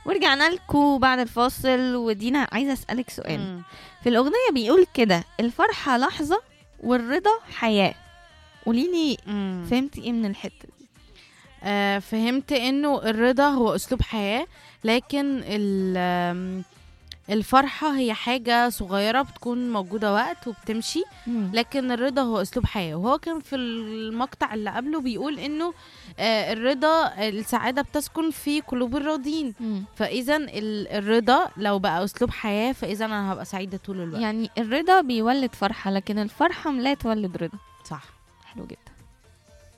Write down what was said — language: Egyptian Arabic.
ورجعنا لكم بعد الفاصل ودينا عايزه اسالك سؤال مم. في الاغنيه بيقول كده الفرحه لحظه والرضا حياه قولي لي مم. فهمتي ايه من الحته دي آه فهمت انه الرضا هو اسلوب حياه لكن ال- آم، الفرحه هي حاجه صغيره بتكون موجوده وقت وبتمشي لكن الرضا هو اسلوب حياه وهو كان في المقطع اللي قبله بيقول انه آه الرضا السعاده بتسكن في قلوب الراضين مم. فاذا ال- الرضا لو بقى اسلوب حياه فاذا انا هبقى سعيده طول الوقت يعني الرضا بيولد فرحه لكن الفرحه لا تولد رضا صح حلو جدا